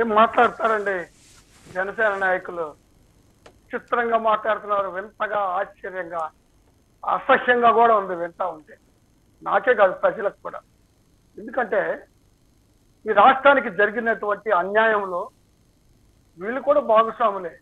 ఏం మాట్లాడతారండి జనసేన నాయకులు చిత్రంగా మాట్లాడుతున్నారు వింతగా ఆశ్చర్యంగా అసహ్యంగా కూడా ఉంది వింటా ఉంటే నాకే కాదు ప్రజలకు కూడా ఎందుకంటే ఈ రాష్ట్రానికి జరిగినటువంటి అన్యాయంలో వీళ్ళు కూడా భాగస్వాములే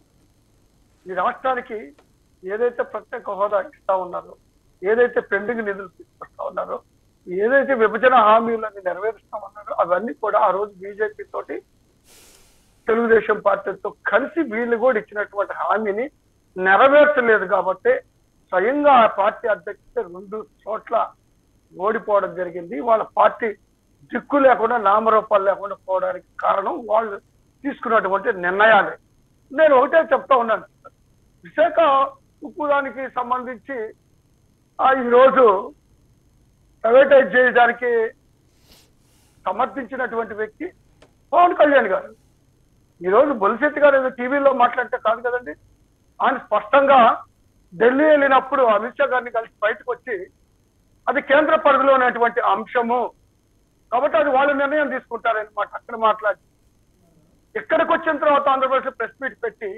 ఈ రాష్ట్రానికి ఏదైతే ప్రత్యేక హోదా ఇస్తా ఉన్నారో ఏదైతే పెండింగ్ నిధులు తీసుకొస్తా ఉన్నారో ఏదైతే విభజన హామీలన్నీ నెరవేరుస్తామన్నారో అవన్నీ కూడా ఆ రోజు బీజేపీ తోటి తెలుగుదేశం పార్టీతో కలిసి వీళ్ళు కూడా ఇచ్చినటువంటి హామీని నెరవేర్చలేదు కాబట్టి స్వయంగా ఆ పార్టీ అధ్యక్షుడు రెండు చోట్ల ఓడిపోవడం జరిగింది వాళ్ళ పార్టీ దిక్కు లేకుండా నామరూపాలు లేకుండా పోవడానికి కారణం వాళ్ళు తీసుకున్నటువంటి నిర్ణయాలే నేను ఒకటే చెప్తా ఉన్నాను విశాఖ ఉప్పుదానికి సంబంధించి ఆ ఈరోజు ప్రైవేటైజ్ చేయడానికి సమర్థించినటువంటి వ్యక్తి పవన్ కళ్యాణ్ గారు ఈరోజు బొలిశెట్టి గారు ఏదో టీవీలో మాట్లాడితే కాదు కదండి ఆయన స్పష్టంగా ఢిల్లీ వెళ్ళినప్పుడు అమిత్ షా గారిని కలిసి బయటకు వచ్చి అది కేంద్ర పరిధిలో ఉన్నటువంటి అంశము కాబట్టి అది వాళ్ళు నిర్ణయం తీసుకుంటారనమాట అక్కడ మాట్లాడి ఇక్కడికి వచ్చిన తర్వాత ఆంధ్రప్రదేశ్ ప్రెస్ మీట్ పెట్టి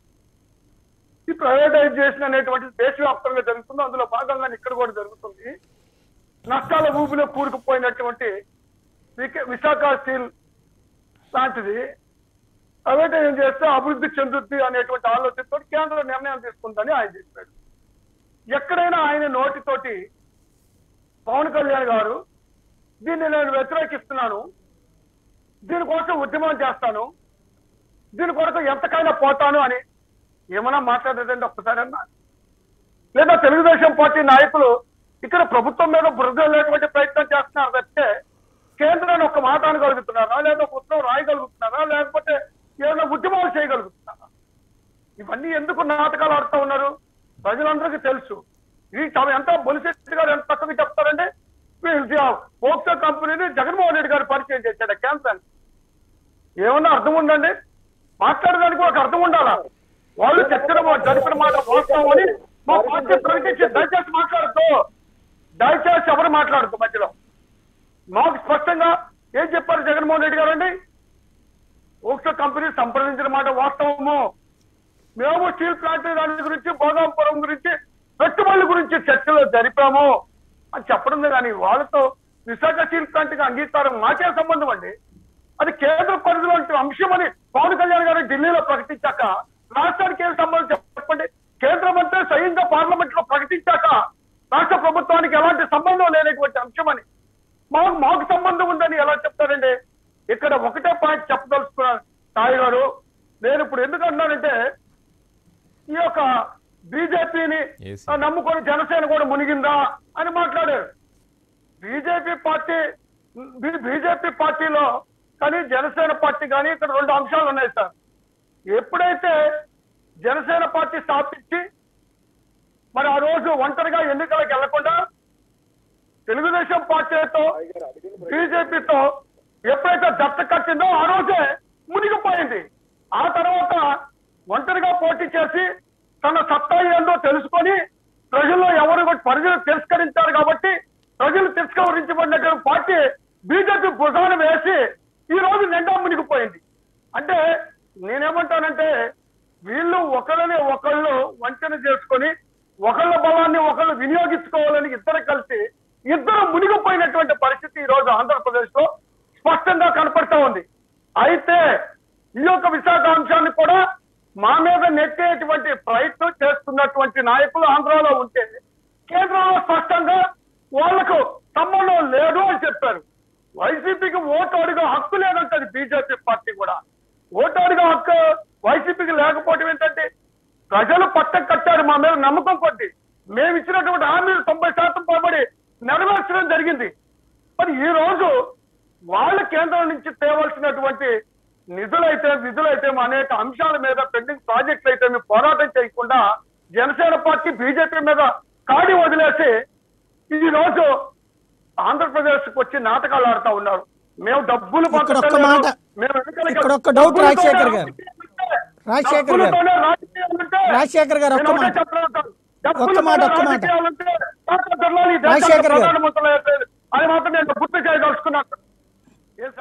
ఈ ప్రైవేటైజేషన్ అనేటువంటి దేశవ్యాప్తంగా జరుగుతుంది అందులో భాగంగా ఇక్కడ కూడా జరుగుతుంది నష్టాల ఊపిలో కూరుకుపోయినటువంటి విక- విశాఖ స్టీల్ లాంటిది ప్రైవేటైజేషన్ చేస్తే అభివృద్ధి చెందుద్ది అనేటువంటి ఆలోచనతో కేంద్ర నిర్ణయం తీసుకుందని ఆయన చెప్పాడు ఎక్కడైనా ఆయన నోటితోటి పవన్ కళ్యాణ్ గారు దీన్ని నేను వ్యతిరేకిస్తున్నాను దీనికోసం ఉద్యమం చేస్తాను దీని కొరకు ఎంతకైనా పోతాను అని ఏమన్నా మాట్లాడేదండి ఒక్కసారన్నా లేదా తెలుగుదేశం పార్టీ నాయకులు ఇక్కడ ప్రభుత్వం మీద బురద లేటువంటి ప్రయత్నం చేస్తున్నారు తప్పితే కేంద్రాన్ని ఒక మాట అనగలుగుతున్నారా లేదా ఒక ఉత్తరం రాయగలుగుతున్నారా లేకపోతే ఏదైనా ఉద్యమాలు చేయగలుగుతున్నారా ఇవన్నీ ఎందుకు నాటకాలు ఆడుతూ ఉన్నారు ప్రజలందరికీ తెలుసు ఈ తమ ఎంత బొలిశెట్టి గారు ఎంత చక్కగా చెప్తారండి పోక్సో కంపెనీని జగన్మోహన్ రెడ్డి గారు పరిచయం చేశాడు కేంద్రాన్ని ఏమన్నా అర్థం ఉందండి మాట్లాడడానికి ఒక అర్థం ఉండాలా వాళ్ళు చర్చన జరిపిన మాట వాస్తవం అని మా పార్టీ ప్రకటించి దయచేసి మాట్లాడుతూ దయచేసి ఎవరు మాట్లాడుతూ మధ్యలో మాకు స్పష్టంగా ఏం చెప్పారు జగన్మోహన్ రెడ్డి గారు అండి ఓక్సో కంపెనీ సంప్రదించిన మాట వాస్తవము మేము స్టీల్ ప్లాంట్ దాని గురించి భోగాపురం గురించి పెట్టుబడుల గురించి చర్చలు జరిపాము అని చెప్పడం కానీ వాళ్ళతో విశాఖ స్టీల్ ప్లాంట్ కి అంగీకారం మాకే సంబంధం అండి అది కేంద్ర పరిధిలో అంశం అని పవన్ కళ్యాణ్ గారు ఢిల్లీలో ప్రకటించాక రాష్ట్రానికి ఏం సంబంధం చెప్పండి కేంద్ర మంత్రి స్వయంగా పార్లమెంట్ లో ప్రకటించాక రాష్ట్ర ప్రభుత్వానికి ఎలాంటి సంబంధం లేనటువంటి అంశం అని మాకు మాకు సంబంధం ఉందని ఎలా చెప్తారండి ఇక్కడ ఒకటే పాయింట్ చెప్పదలుచుకున్నాను సాయి గారు నేను ఇప్పుడు ఎందుకు అన్నానంటే ఈ యొక్క బీజేపీని Yes. నమ్ముకొని జనసేన కూడా మునిగిందా అని మాట్లాడారు బీజేపీ పార్టీ బీజేపీ పార్టీలో కానీ జనసేన పార్టీ కానీ ఇక్కడ రెండు అంశాలు ఉన్నాయి సార్ ఎప్పుడైతే జనసేన పార్టీ స్థాపించి మరి ఆ రోజు ఒంటరిగా ఎన్నికలకు వెళ్లకుండా తెలుగుదేశం పార్టీతో బీజేపీతో ఎప్పుడైతే దత్త కట్టిందో ఆ రోజే మునిగిపోయింది ఆ తర్వాత ఒంటరిగా పోటీ చేసి తన సత్తా ఏందో తెలుసుకొని ప్రజల్లో ఎవరు కూడా ప్రజలు తిరస్కరించారు కాబట్టి ప్రజలు తిరస్కరించబడినటువంటి పార్టీ బీజేపీ భుజాన వేసి ఈ రోజు నిండా మునిగిపోయింది అంటే నేనేమంటానంటే వీళ్ళు ఒకళ్ళని ఒకళ్ళు వంచన చేసుకొని ఒకళ్ళ బలాన్ని ఒకళ్ళు వినియోగించుకోవాలని ఇద్దరు కలిసి ఇద్దరు మునిగిపోయినటువంటి పరిస్థితి ఈ రోజు ఆంధ్రప్రదేశ్ లో స్పష్టంగా కనపడతా ఉంది అయితే ఈ యొక్క విశాఖ అంశాన్ని కూడా మా మీద నెట్టేటువంటి ప్రయత్నం చేస్తున్నటువంటి నాయకులు ఆంధ్రాలో ఉంటే కేంద్రంలో స్పష్టంగా వాళ్లకు సంబంధం లేదు అని చెప్పారు వైసీపీకి ఓటు అడిగే హక్కు లేదంటది బీజేపీ పార్టీ కూడా ఓటు అడిగే హక్కు వైసీపీకి లేకపోవడం ఏంటంటే ప్రజలు పట్టం కట్టారు మా మీద నమ్మకం కొద్ది మేము ఇచ్చినటువంటి హామీలు తొంభై శాతం పైబడి నెరవేర్చడం జరిగింది మరి ఈ రోజు వాళ్ళ కేంద్రం నుంచి తేవలసినటువంటి నిధులైతే విధులైతే అనేక అంశాల మీద పెండింగ్ ప్రాజెక్టులు అయితే మేము పోరాటం చేయకుండా జనసేన పార్టీ బీజేపీ మీద కాడి వదిలేసి ఈ రోజు ఆంధ్రప్రదేశ్ కు వచ్చి నాటకాలు ఆడుతా ఉన్నారు మేము డబ్బులు ఇక్కడ ఒక్క పంచలేదు. మాట. మేము ఎన్నికలకి- ఇక్కడ ఒక్క డౌట్ రాజశేఖర్ గారు. రాజశేఖర్ గారు. డబ్బులతోనే రాజకీయాలు ఉంటే రాజశేఖర్ గారు ఒక్క నేను ఒకటే మాట. చెప్తున్నాను. ఒక్క మాట, డబ్బులతోనే ఒక్క మాట. రాజకీయాలు ఉంటే డాక్టర్ బిర్లా ఈ దేశానికి రాజశేఖర్ గారు. ప్రధానమంత్రులు అయిపోయారు. అది మాత్రం నేను గుర్తు చేయదలుచుకున్నాను ఏ సార్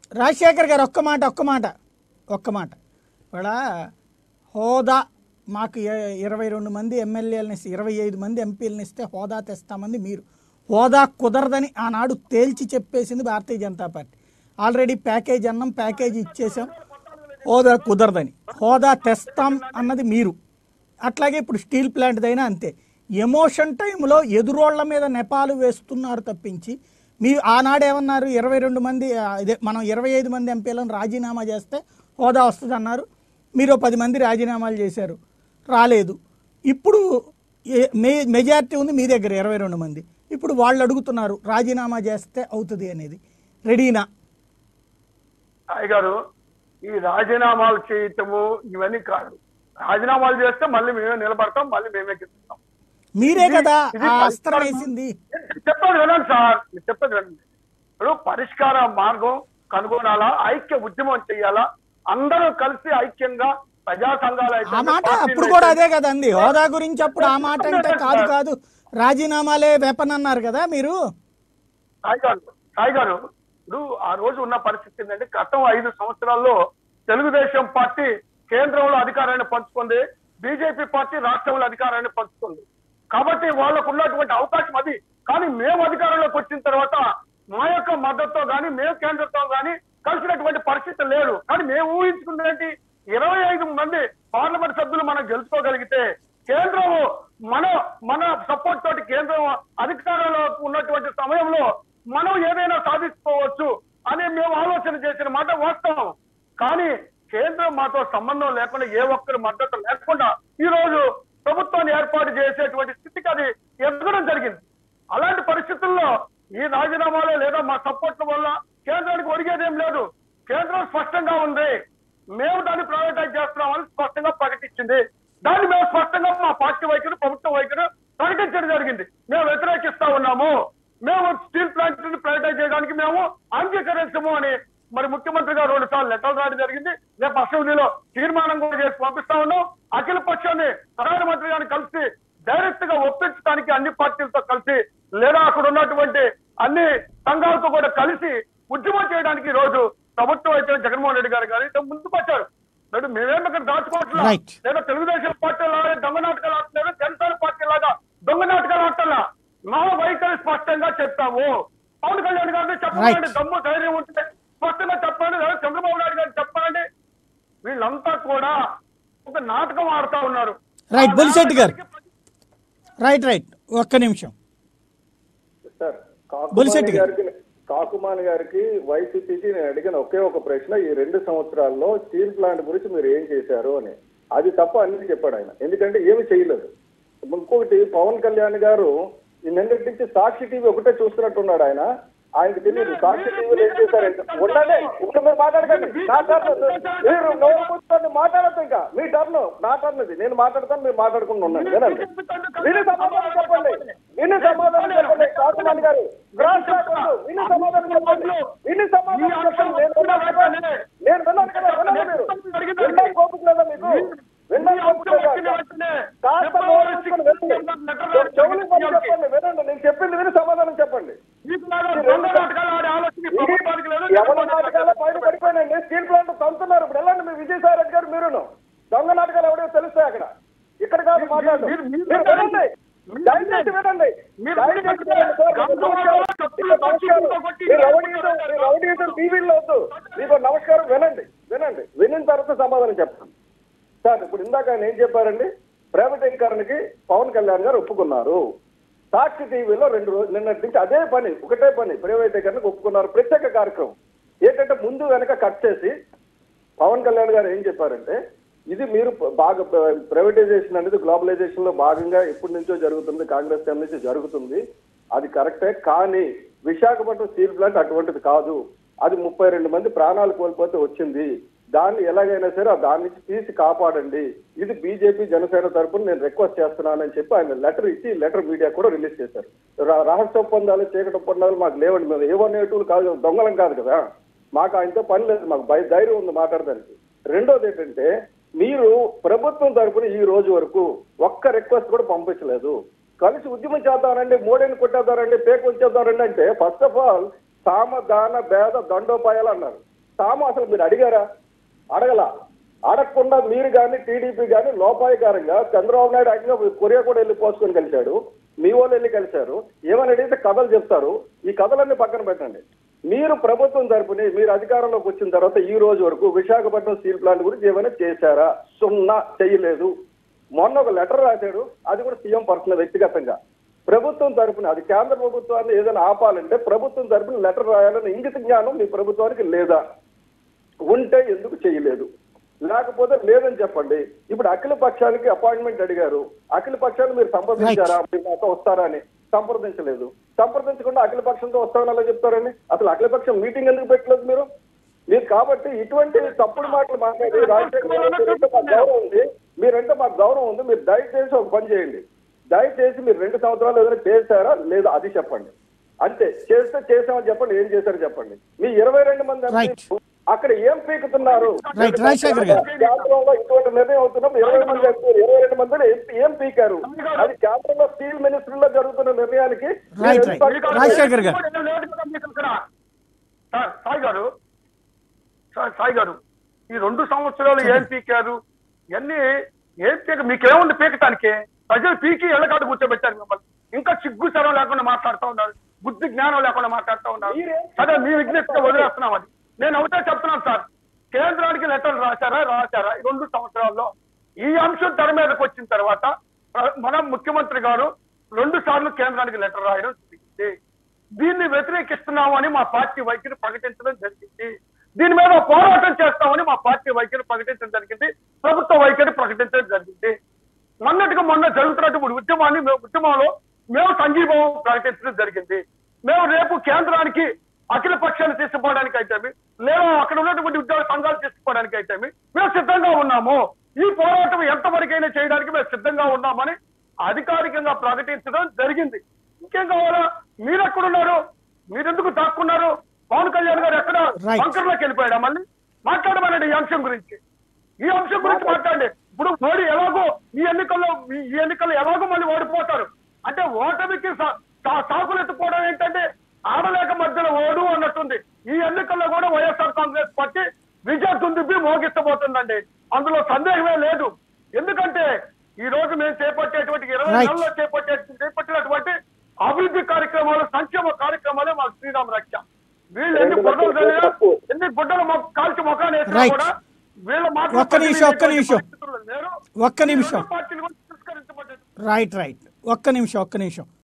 రాజశేఖర్ గారు ఒక్క మాట ఒక్క మాట ఒక్క మాట ఇవాళ హోదా మాకు ఇ- ఇరవై రెండు మంది ఎమ్మెల్యేలని ఇస్తే ఇరవై ఐదు మంది ఎంపీలను ఇస్తే హోదా తెస్తామంది మీరు హోదా కుదరదని ఆనాడు తేల్చి చెప్పేసింది Bharatiya Janata party already package అన్నాం ప్యాకేజ్ ఇచ్చేసాం హోదా కుదరదని హోదా తెస్తాం అన్నది మీరు అట్లాగే ఇప్పుడు స్టీల్ ప్లాంట్దైనా అంతే ఎమోషన్ టైంలో ఎదురోళ్ల మీద నెపాలు వేస్తున్నారు తప్పించి మీరు ఆనాడు ఏమన్నారు ఇరవై రెండు మంది ఆ, ఇదే మనం ఇరవై ఐదు మంది ఎంపీలను రాజీనామా చేస్తే హోదా వస్తుంది అన్నారు మీరు ఓ పది మంది రాజీనామాలు చేశారు రాలేదు ఇప్పుడు ఏ- మే మెజారిటీ ఉంది మీ దగ్గర ఇరవై రెండు మంది ఇప్పుడు వాళ్ళు అడుగుతున్నారు రాజీనామా చేస్తే అవుతుంది అనేది రెడీనా సాయి గారు ఈ రాజీనామాలు చేయటము ఇవన్నీ కాదు రాజీనామాలు చేస్తే మళ్ళీ మేమే నిలబడతాం మళ్ళీ మేమే గెలుస్తాం మీరే కదా ఇది ఆ అస్త్రం పరిష్కారం- వేసింది చెప్పేది వినండి సార్ మీరు చెప్పేది వినండి ఇప్పుడు పరిష్కార మార్గం కనుగొనాలా ఐక్య ఉద్యమం చేయాలా అందరూ కలిసి ఐక్యంగా ప్రజా సంఘాలు అయితే ఆ మాట పార్టీలు అప్పుడు కూడా అయితే- అదే కదండి హోదా గురించి అప్పుడు ఆ మాట అంటే కాదు కాదు రాజీనామాలే వెపన్ అన్నారు కదా మీరు సాయి గారు సాయి గారు ఇప్పుడు ఆ రోజు ఉన్న పరిస్థితి ఏంటంటే గతం ఐదు సంవత్సరాల్లో తెలుగుదేశం పార్టీ కేంద్రంలో అధికారాన్ని పంచుకుంది బీజేపీ పార్టీ రాష్ట్రంలో అధికారాన్ని పంచుకుంది కాబట్టి వాళ్ళకు ఉన్నటువంటి అవకాశం అది కానీ మేము అధికారంలోకి వచ్చిన తర్వాత మా యొక్క మద్దతుతో కానీ మేము కేంద్రంతో కానీ కలిసినటువంటి పరిస్థితి లేదు కానీ మేము ఊహించుకున్నది ఏంటి ఇరవై ఐదు మంది పార్లమెంట్ సభ్యులు మనం గెలుచుకోగలిగితే కేంద్రం మన మన సపోర్ట్ తోటి కేంద్రం అధికారంలో ఉన్నటువంటి సమయంలో మనం ఏదైనా సాధించుకోవచ్చు అని మేము ఆలోచన చేసిన మాట వాస్తవం కానీ కేంద్రం మాతో సంబంధం లేకుండా ఏ ఒక్కరి మద్దతు లేకుండా ఈ రోజు ప్రభుత్వాన్ని ఏర్పాటు చేసేటువంటి స్థితికి అది ఎదగడం జరిగింది అలాంటి పరిస్థితుల్లో ఈ రాజీనామాలే లేదా మా సపోర్ట్ వల్ల కేంద్రానికి ఒరిగేదేం లేదు కేంద్రం స్పష్టంగా ఉంది మేము దాన్ని ప్రైవేటైజ్ చేస్తున్నామని స్పష్టంగా ప్రకటించింది దాన్ని మేము స్పష్టంగా మా పార్టీ వైఖరి ప్రభుత్వ వైఖరి ప్రకటించడం జరిగింది మేము వ్యతిరేకిస్తా ఉన్నాము మేము స్టీల్ ప్లాంట్ ని ప్రైవేటైజ్ చేయడానికి మేము అంగీకరించము అని మరి ముఖ్యమంత్రి గారు రెండు సార్లు లెటర్ రాయడం జరిగింది రేపు అసెంబ్లీలో తీర్మానం కూడా చేసి పంపిస్తా ఉన్నాం అఖిల పక్షాన్ని ప్రధానమంత్రి గారిని కలిసి డైరెక్ట్ గా ఒప్పించడానికి అన్ని పార్టీలతో కలిసి లేదా అక్కడ ఉన్నటువంటి అన్ని సంఘాలతో కూడా కలిసి ఉద్యమం చేయడానికి ఈ రోజు ప్రభుత్వం అయితే జగన్మోహన్ రెడ్డి గారు కానీ ఇంతకు ముందుకు వచ్చారు లేదు మేమేం ఇక్కడ దాచుకోవట్లేదు Right. లేదా తెలుగుదేశం పార్టీ లాగా దొంగ నాటకాలు ఆడట్లేదు జనసేన పార్టీ లాగా దొంగ నాటకాలు ఆడటల్లా మా వైఖరి స్పష్టంగా చెప్తాము పవన్ కళ్యాణ్ గారిని చెప్పండి Right. దమ్ము ధైర్యం ఉంటే స్పష్టంగా చెప్పండి లేదా చంద్రబాబు నాయుడు గారిని చెప్పండి వీళ్ళంతా కూడా ఒక నాటకం ఆడుతా ఉన్నారు Right, ఆ బొలిశెట్టి గారు. నాటకానికి రైట్ రైట్ ఒక్క నిమిషం సార్ బొలిశెట్టి కాకుమాని గారు. గారికి కాకుమాని గారికి వైసీపీకి నేను అడిగిన ఒకే ఒక ప్రశ్న ఈ రెండు సంవత్సరాల్లో స్టీల్ ప్లాంట్ గురించి మీరు ఏం చేశారు అని అది తప్ప అన్ని చెప్పాడు ఆయన ఎందుకంటే ఏమి చేయలేదు ఇంకొకటి పవన్ కళ్యాణ్ గారు ఈ నిన్నటి నుంచి సాక్షి టీవీ ఒకటే చూస్తున్నట్టున్నాడు ఆయన ఆయనకు తెలియదు సాక్షి టీవీలో ఏం చేశారంటే ఉండండి ఇంకా మీరు మాట్లాడకండి నా టర్న్ మీరు నోరు మూసుకొని మాట్లాడద్దు ఇంకా మీ టర్న్ నా టర్న్ ఇది నేను మాట్లాడతాను మీరు మాట్లాడుకుంటూ ఉండండి వినండి విని సమాధానం చెప్పండి విని సమాధానం చెప్పండి కాకుమాని గారు క్రాస్ రాకూడదు. విని సమాధానం చెప్పండి విని సమాధానం చెప్పండి నేను విన్నాను కదా నేను విన్నాను కదా వినండి మీరు వినడానికి ఓపిక లేదా మీకు వినడానికి ఓపిక లేదా కాస్త నోరు మూసుకొని వినండి చెవులు పని చెప్పండి వినండి నేను చెప్పింది విని సమాధానం చెప్పండి మీకులాగా దొంగ నాటకాలు ఆడే ఆలోచన ఈ ప్రభుత్వానికి లేదు ఎవరి నాటకాలు బయట పడిపోయినండి స్టీల్ ప్లాంట్ తంతున్నారు ఇప్పుడు వెళ్ళండి మీ విజయసాయి రెడ్డి గారు మీరును దొంగ నాటకాలు ఎవడో తెలుస్తాయి అక్కడ ఇక్కడ కాదు మాట్లాడు మీరు- మీరు- మీరు వినండి దయచేసి వినండి మీరు- దయచేసి వినండి సార్. మీకు నమస్కారం. మీకు నమస్కారం. మీరు రౌడీయిజం మీరు రౌడీయిజం టీవీలో వద్దు మీకు నమస్కారం వినండి వినండి వినిన తర్వాత సమాధానం చెప్తాను సార్ ఇప్పుడు ఇందాక ఆయన ఏం చెప్పారండి ప్రైవేటీకరణకి పవన్ కళ్యాణ్ గారు ఒప్పుకున్నారు సాక్షి టీవీలో రెండు రోజులు నిన్నటి నుంచి అదే పని ఒకటే పని ప్రైవేటీకరణకు ఒప్పుకున్నారు ప్రత్యేక కార్యక్రమం ఏంటంటే ముందు వెనక కట్ చేసి పవన్ కళ్యాణ్ గారు ఏం చెప్పారంటే ఇది మీరు బాగా ప్రైవేటైజేషన్ అనేది గ్లోబలైజేషన్ లో భాగంగా ఎప్పటి నుంచో జరుగుతుంది కాంగ్రెస్ టైం నుంచి జరుగుతుంది అది కరెక్టే కానీ విశాఖపట్నం స్టీల్ ప్లాంట్ అటువంటిది కాదు అది ముప్పై రెండు మంది ప్రాణాలు కోల్పోతే వచ్చింది దాన్ని ఎలాగైనా సరే ఆ దాని నుంచి తీసి కాపాడండి ఇది బీజేపీ జనసేన తరపున నేను రిక్వెస్ట్ చేస్తున్నానని చెప్పి ఆయన లెటర్ ఇచ్చి లెటర్ మీడియా కూడా రిలీజ్ చేశారు రా- రహస్య ఒప్పందాలు చీకటి ఒప్పందాలు మాకు లేవండి మేము ఏవో నేటివ్లు కాదు దొంగలం కాదు కదా మాకు ఆయనతో పని లేదు మాకు భయ ధైర్యం ఉంది మాట్లాడడానికి రెండోది ఏంటంటే మీరు ప్రభుత్వం తరపున ఈ రోజు వరకు ఒక్క రిక్వెస్ట్ కూడా పంపించలేదు కలిసి ఉద్యమం చేద్దామండి మోడీని కొట్టేద్దారండి పేక వచ్చేద్దారండి అంటే ఫస్ట్ ఆఫ్ ఆల్ సామ దాన భేద దండోపాయాలు అన్నారు తాము అసలు మీరు అడిగారా అడగల అడగకుండా మీరు కానీ టీడీపీ కానీ లోపాయకారంగా చంద్రబాబు నాయుడు ఏకంగా కొరియా కూడా వెళ్ళి పోసుకొని కలిశాడు మీ వాళ్ళు వెళ్ళి కలిశారు ఏమని అడిగితే కథలు చెప్తారు ఈ కథలన్నీ పక్కన పెట్టండి మీరు ప్రభుత్వం తరపుని మీరు అధికారంలోకి వచ్చిన తర్వాత ఈ రోజు వరకు విశాఖపట్నం స్టీల్ ప్లాంట్ గురించి ఏమైనా చేశారా సున్నా చేయలేదు మొన్న ఒక లెటర్ రాశాడు అది కూడా సీఎం పర్సనల్ వ్యక్తిగతంగా ప్రభుత్వం తరపున అది కేంద్ర ప్రభుత్వాన్ని ఏదైనా ఆపాలంటే ప్రభుత్వం తరపున లెటర్ రాయాలని ఇంగిత జ్ఞానం మీ ప్రభుత్వానికి లేదా ఉంటే ఎందుకు చేయలేదు లేకపోతే లేదని చెప్పండి ఇప్పుడు అఖిల పక్షానికి అపాయింట్మెంట్ అడిగారు అఖిల పక్షాన్ని మీరు సంప్రదించారా మీరు మాతో వస్తారా అని సంప్రదించలేదు సంప్రదించకుండా అఖిల పక్షంతో వస్తామని అలా చెప్తారని అసలు అఖిల పక్షం మీటింగ్ ఎందుకు పెట్టలేదు మీరు మీరు కాబట్టి ఇటువంటి తప్పుడు మాటలు మాట్లాడి రాజశేఖర్ గారు మీరంటే మాకు గౌరవం ఉంది మీరంటే మాకు గౌరవం ఉంది మీరు దయచేసి ఒక పని చేయండి దయచేసి మీరు రెండు సంవత్సరాలు ఏదైనా చేశారా లేదా అది చెప్పండి అంతే చేస్తే చేసామని చెప్పండి ఏం చేశారో చెప్పండి మీ ఇరవై రెండు మంది Right. ఎంపీలు అక్కడ ఏం పీకుతున్నారు Right, రాజశేఖర్ గారు. కేంద్రంలో ఇటువంటి నిర్ణయం అవుతున్నాం ఇరవై మంది ఎంపీలు ఇరవై రెండు మందిలో ఏం- ఏం పీకారు అది కేంద్రంలో స్టీల్ మినిస్టర్ జరుగుతున్న నిర్ణయానికి Right, మీరు right. ఎందుకు రాజశేఖర్ గారు. నేను లేదు కదా మీకు ఇక్కడ. సార్ సాయి గారు సార్ సాయి గారు ఈ రెండు సంవత్సరాలు ఏం పీకారు ఇవన్నీ ఏం పీక మీకేముంది పీకటానికి ప్రజలు పీకి ఎల్లకాడు కూర్చోబెట్టారు మిమ్మల్ని ఇంకా సిగ్గు సరం లేకుండా మాట్లాడుతూ ఉన్నారు బుద్ధి జ్ఞానం లేకుండా మాట్లాడుతూ ఉన్నారు మీరేం- సరే మీ విజ్ఞప్తిగా వదిలేస్తున్నాం అది నేను ఒకటే చెప్తున్నాను సార్ కేంద్రానికి లెటర్లు రాశారా రాశారా ఈ రెండు సంవత్సరాల్లో ఈ అంశం తెర మీదకి వచ్చిన తర్వాత ప్ర- మన ముఖ్యమంత్రి గారు రెండు సార్లు కేంద్రానికి లెటర్ రాయడం జరిగింది దీన్ని వ్యతిరేకిస్తున్నామని మా పార్టీ వైఖరి ప్రకటించడం జరిగింది దీని మీద పోరాటం చేస్తామని మా పార్టీ వైఖరి ప్రకటించడం జరిగింది ప్రభుత్వ వైఖరి ప్రకటించడం జరిగింది మొన్నటికి మొన్న జరుగుతున్నటువంటి ఉద్యమాన్ని మేము ఉద్యమంలో మేము సంఘీభావం ప్రకటించడం జరిగింది మేము రేపు కేంద్రానికి అఖిల పక్షాన్ని తీసుకుపోవడానికి అయితే లేదా అక్కడ ఉన్నటువంటి ఉద్యోగ సంఘాలు తీసుకుపోవడానికి అయితే మేము సిద్ధంగా ఉన్నాము ఈ పోరాటం ఎంతవరకైనా చేయడానికి మేము సిద్ధంగా ఉన్నామని అధికారికంగా ప్రకటించడం జరిగింది ఇంకేం కావాలా మీరు ఎక్కడున్నారు మీరెందుకు దాక్కున్నారు పవన్ కళ్యాణ్ గారు ఎక్కడ Right. బంకర్లోకి వెళ్ళిపోయాడా మళ్ళీ మాట్లాడమనండి ఈ అంశం గురించి ఈ అంశం గురించి మాట్లాడండి ఇప్పుడు మోడీ ఎలాగో ఈ ఎన్నికల్లో ఈ- ఈ ఎన్నికల్లో ఎలాగో మళ్ళీ ఓడిపోతారు అంటే ఓటమికి సా- సా- సాకులు ఎత్తుకోవడం ఏంటంటే ఆడలేక మధ్యలో ఓడు అన్నట్టుంది ఈ ఎన్నికల్లో కూడా వైఎస్ఆర్ కాంగ్రెస్ పార్టీ విజయ దుందుబి మోగిస్తబోతుందండి అందులో సందేహమే లేదు ఎందుకంటే ఈ రోజు మేము చేపట్టేటువంటి ఇరవై Right. నెలల్లో చేపట్టే చేపట్టినటువంటి అభివృద్ధి కార్యక్రమాలు సంక్షేమ కార్యక్రమాలే మాకు శ్రీరామ రక్ష వీళ్ళు ఎన్ని గుడ్డలు చదివినా ఎన్ని గుడ్డలు మొ- కాల్చి ముఖాన్ని వేసినా Right. కూడా వీళ్ళ మాటలు ఒక్క నిమిషం, ఒక్క నిమిషం. పరిస్థితుల్లో లేరు. ఒక్క నిమిషం ఈ రెండు పార్టీలు కూడా తిరస్కరించబడ్డాయి. రైట్ రైట్ ఒక్క నిమిషం ఒక్క నిమిషం